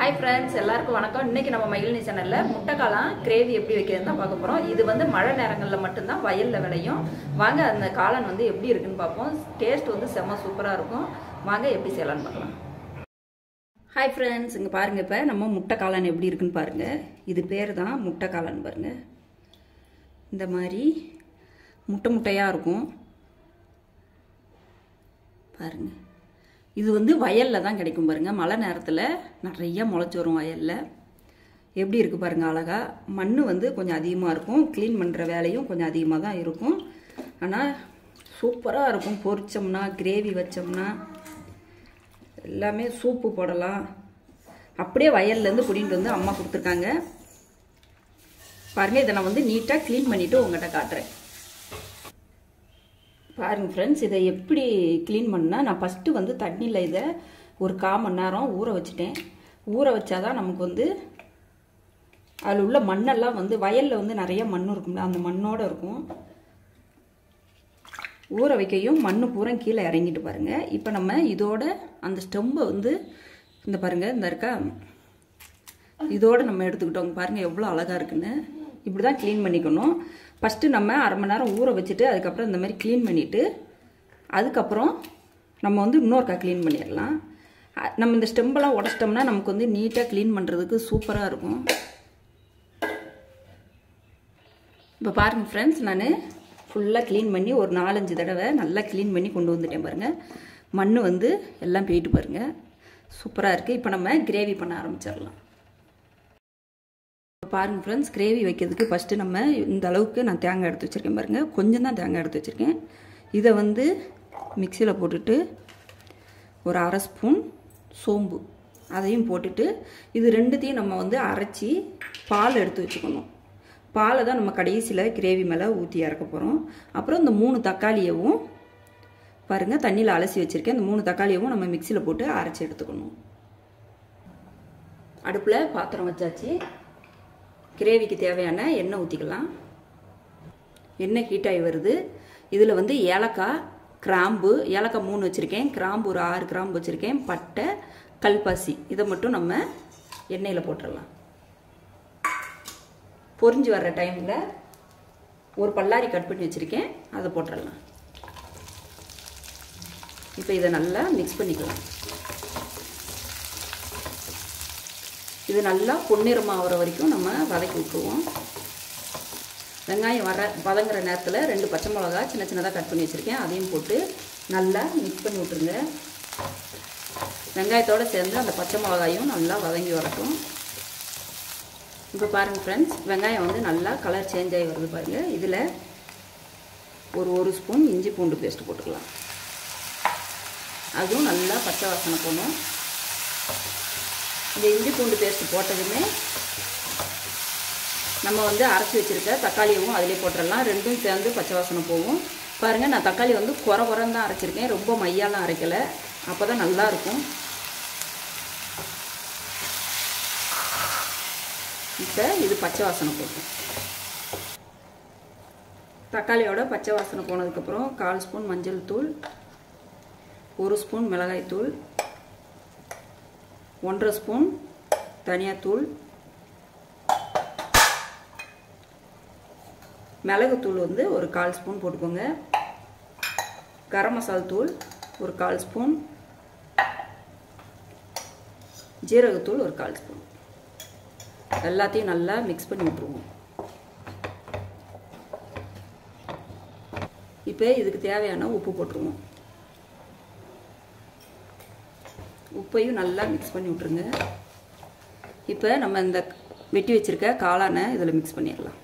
hi friends எல்லாருக்கும் வணக்கம் இன்னைக்கு நம்ம மகிழினி சேனலில் முட்டைக்காளான் கிரேவி எப்படி வைக்கிறதுன்னு தான் பார்க்க போகிறோம் இது வந்து மழை நேரங்களில் மட்டும்தான் வயலில் விளையும் வாங்க அந்த காளான் வந்து எப்படி இருக்குன்னு பார்ப்போம் டேஸ்ட் வந்து செம்ம சூப்பராக இருக்கும் வாங்க எப்படி செய்யலாம்னு பார்க்கலாம் ஹாய் ஃப்ரெண்ட்ஸ் இங்கே பாருங்கள் இப்போ நம்ம முட்டை காளான் எப்படி இருக்குன்னு பாருங்கள் இது பேர் தான் முட்டை காளான் பாருங்கள் இந்த மாதிரி முட்டை முட்டையாக இருக்கும் பாருங்கள் இது வந்து வயலில் தான் கிடைக்கும் பாருங்கள் மழை நேரத்தில் நிறைய முளைச்சி வரும் வயலில் எப்படி இருக்குது பாருங்கள் அழகா மண் வந்து கொஞ்சம் அதிகமாக இருக்கும் க்ளீன் பண்ணுற வேலையும் கொஞ்சம் அதிகமாக தான் இருக்கும் ஆனால் சூப்பராக இருக்கும் பொரிச்சோம்னா கிரேவி வச்சோம்னா எல்லாமே சூப்பு போடலாம் அப்படியே வயல்லேருந்து பிடிங்கிட்டு வந்து அம்மா கொடுத்துருக்காங்க பாருங்கள் இதை நான் வந்து நீட்டாக க்ளீன் பண்ணிவிட்டு உங்கள்கிட்ட காட்டுறேன் பாருங்கள் ஃப்ரெண்ட்ஸ் இதை எப்படி க்ளீன் பண்ணால் நான் ஃபஸ்ட்டு வந்து தண்ணியில் இதை ஒரு கால் மணி நேரம் ஊற வச்சுட்டேன் ஊற வச்சாதான் நமக்கு வந்து அதில் உள்ள மண்ணெல்லாம் வந்து வயலில் வந்து நிறைய மண் இருக்கும்ல அந்த மண்ணோடு இருக்கும் ஊற வைக்கையும் மண் பூரா கீழே இறங்கிட்டு பாருங்கள் இப்போ நம்ம இதோட அந்த ஸ்டெம்பை வந்து இந்த பாருங்கள் இந்த இருக்கா இதோட நம்ம எடுத்துக்கிட்டோங்க பாருங்கள் எவ்வளோ அழகாக இருக்குன்னு இப்படி தான் க்ளீன் பண்ணிக்கணும் ஃபஸ்ட்டு நம்ம அரை மணி நேரம் ஊற வச்சுட்டு அதுக்கப்புறம் இந்த மாதிரி க்ளீன் பண்ணிவிட்டு அதுக்கப்புறம் நம்ம வந்து இன்னொருக்கா க்ளீன் பண்ணிடலாம் நம்ம இந்த ஸ்டெம்பெல்லாம் உடச்சிட்டோம்னா நமக்கு வந்து நீட்டாக க்ளீன் பண்ணுறதுக்கு சூப்பராக இருக்கும் இப்போ பாருங்கள் ஃப்ரெண்ட்ஸ் நான் ஃபுல்லாக க்ளீன் பண்ணி ஒரு நாலஞ்சு தடவை நல்லா க்ளீன் பண்ணி கொண்டு வந்துட்டேன் பாருங்கள் மண் வந்து எல்லாம் போயிட்டு பாருங்கள் சூப்பராக இருக்குது இப்போ நம்ம கிரேவி பண்ண ஆரம்பிச்சிடலாம் பாருங்கள் ஃப்ரெண்ட்ஸ் கிரேவி வைக்கிறதுக்கு ஃபஸ்ட்டு நம்ம இந்த அளவுக்கு நான் தேங்காய் எடுத்து வச்சுருக்கேன் பாருங்கள் கொஞ்சம் தான் தேங்காய் எடுத்து வச்சுருக்கேன் இதை வந்து மிக்சியில் போட்டுட்டு ஒரு அரை ஸ்பூன் சோம்பு அதையும் போட்டுட்டு இது ரெண்டுத்தையும் நம்ம வந்து அரைச்சி பால் எடுத்து வச்சுக்கணும் பாலை தான் நம்ம கடைசியில் கிரேவி மேலே ஊற்றி இறக்க போகிறோம் அப்புறம் இந்த மூணு தக்காளியவும் பாருங்கள் தண்ணியில் அலசி வச்சுருக்கேன் இந்த மூணு தக்காளியவும் நம்ம மிக்சியில் போட்டு அரைச்சி எடுத்துக்கணும் அடுப்பில் பாத்திரம் வச்சாச்சு கிரேவிக்கு தேவையான எண்ணெய் ஊற்றிக்கலாம் எண்ணெய் ஹீட்டாகி வருது இதில் வந்து ஏலக்காய் கிராம்பு ஏலக்காய் மூணு வச்சுருக்கேன் கிராம்பு ஒரு ஆறு கிராம்பு வச்சுருக்கேன் பட்டை கல்பாசி இதை மட்டும் நம்ம எண்ணெயில் போட்டுடலாம் பொரிஞ்சு வர்ற டைமில் ஒரு பல்லாரி கட் பண்ணி வச்சுருக்கேன் அதை போட்டுடலாம் இப்போ இதை நல்லா மிக்ஸ் பண்ணிக்கலாம் இது நல்லா பொன்னிறமாக ஆகிற வரைக்கும் நம்ம வதக்கி விட்டுருவோம் வெங்காயம் வர வதங்குற நேரத்தில் ரெண்டு பச்சை மிளகா சின்ன சின்னதாக கட் பண்ணி வச்சுருக்கேன் அதையும் போட்டு நல்லா மிக்ஸ் பண்ணி விட்ருங்க வெங்காயத்தோடு சேர்ந்து அந்த பச்சை மிளகாயும் நல்லா வதங்கி வரட்டும் இப்போ பாருங்கள் ஃப்ரெண்ட்ஸ் வெங்காயம் வந்து நல்லா கலர் சேஞ்ச் ஆகி வருது பாருங்கள் இதில் ஒரு ஒரு ஸ்பூன் இஞ்சி பூண்டு பேஸ்ட் போட்டுக்கலாம் அதுவும் நல்லா பச்சை வாசனை போகணும் இந்த இஞ்சி பூண்டு பேஸ்ட் போட்டதுமே நம்ம வந்து அரைச்சி வச்சுருக்க தக்காளியவும் அதிலே போட்டுடலாம் ரெண்டும் சேர்ந்து பச்சை வாசனை போகும் பாருங்கள் நான் தக்காளி வந்து குறை குறைன்னு தான் அரைச்சிருக்கேன் ரொம்ப மையாலாம் அரைக்கலை அப்போ தான் நல்லாயிருக்கும் இப்போ இது பச்சை வாசனை போகும் தக்காளியோட பச்சை வாசனை போனதுக்கப்புறம் கால் ஸ்பூன் மஞ்சள் தூள் ஒரு ஸ்பூன் மிளகாய் தூள் ஒன்றரை ஸ்பூன் தனியாத்தூள் மிளகுத்தூள் வந்து ஒரு கால் ஸ்பூன் போட்டுக்கோங்க கரம் மசால் தூள் ஒரு கால் ஸ்பூன் ஜீரகத்தூள் ஒரு கால் ஸ்பூன் எல்லாத்தையும் நல்லா மிக்ஸ் பண்ணி விட்ருவோம் இப்போ இதுக்கு தேவையான உப்பு போட்டுருவோம் உப்பையும் நல்லா மிக்ஸ் பண்ணி விட்ருங்க இப்போ நம்ம இந்த வெட்டி வச்சுருக்க காளானை இதில் மிக்ஸ் பண்ணிடலாம்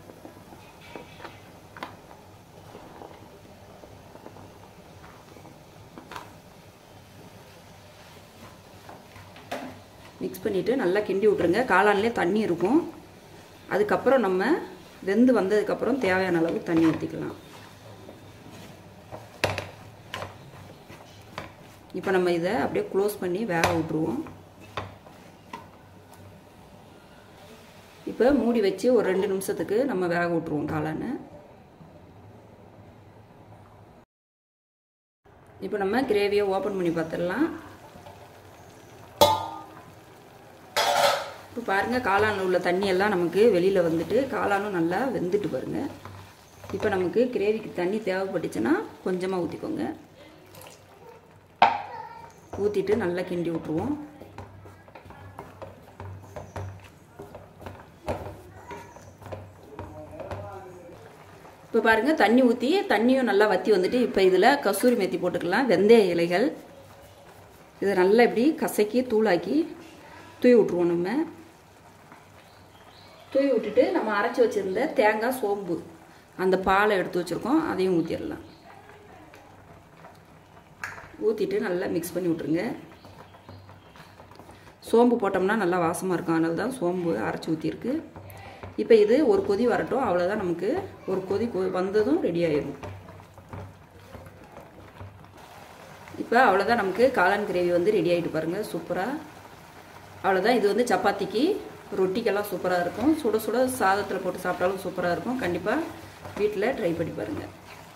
மிக்ஸ் பண்ணிவிட்டு நல்லா கிண்டி விட்ருங்க காளான்லேயே தண்ணி இருக்கும் அதுக்கப்புறம் நம்ம வெந்து வந்ததுக்கப்புறம் தேவையான அளவு தண்ணி ஊற்றிக்கலாம் இப்போ நம்ம இதை அப்படியே க்ளோஸ் பண்ணி வேக விட்ருவோம் இப்போ மூடி வச்சு ஒரு ரெண்டு நிமிஷத்துக்கு நம்ம வேக விட்ருவோம் காளானை இப்போ நம்ம கிரேவியை ஓப்பன் பண்ணி பார்த்துடலாம் இப்போ பாருங்கள் காளானில் உள்ள தண்ணி எல்லாம் நமக்கு வெளியில் வந்துட்டு காளானும் நல்லா வெந்துட்டு பாருங்கள் இப்போ நமக்கு கிரேவிக்கு தண்ணி தேவைப்பட்டுச்சுன்னா கொஞ்சமாக ஊற்றிக்கோங்க ஊற்றிட்டு நல்லா கிண்டி விட்ருவோம் இப்போ பாருங்கள் தண்ணி ஊற்றி தண்ணியும் நல்லா வற்றி வந்துட்டு இப்போ இதில் கசூரி மெத்தி போட்டுக்கலாம் வெந்தய இலைகள் இதை நல்லா இப்படி கசக்கி தூளாக்கி தூவி விட்ருவோம் நம்ம தூவி விட்டுட்டு நம்ம அரைச்சி வச்சுருந்த தேங்காய் சோம்பு அந்த பாலை எடுத்து வச்சுருக்கோம் அதையும் ஊற்றிடலாம் ஊற்றிட்டு நல்லா மிக்ஸ் பண்ணி விட்ருங்க சோம்பு போட்டோம்னா நல்லா வாசமாக இருக்கும் அதனால தான் சோம்பு அரைச்சி ஊற்றிருக்கு இப்போ இது ஒரு கொதி வரட்டும் அவ்வளோதான் நமக்கு ஒரு கொதி வந்ததும் ரெடி ஆயிடும் இப்போ அவ்வளோதான் நமக்கு காளான் கிரேவி வந்து ரெடி ஆகிட்டு பாருங்கள் சூப்பராக அவ்வளோதான் இது வந்து சப்பாத்திக்கு ரொட்டிக்கெல்லாம் சூப்பராக இருக்கும் சுட சுட சாதத்தில் போட்டு சாப்பிட்டாலும் சூப்பராக இருக்கும் கண்டிப்பாக வீட்டில் ட்ரை பண்ணி பாருங்கள்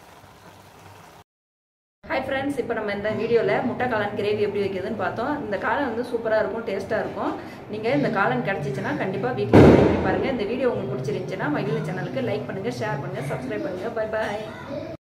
ஹாய் ஃப்ரெண்ட்ஸ் இப்போ நம்ம இந்த வீடியோவில் முட்டை காளான் கிரேவி எப்படி வைக்கிறதுன்னு பார்த்தோம் இந்த காளான் வந்து சூப்பராக இருக்கும் டேஸ்ட்டாக இருக்கும் நீங்கள் இந்த காளான் கிடச்சிச்சின்னா கண்டிப்பாக வீட்டில் ட்ரை பண்ணி பாருங்கள் இந்த வீடியோ உங்களுக்கு பிடிச்சிருந்துச்சுன்னா மகிழ்ச்சி சேனலுக்கு லைக் பண்ணுங்கள் ஷேர் பண்ணுங்கள் சப்ஸ்கிரைப் பண்ணுங்கள் பை பாய்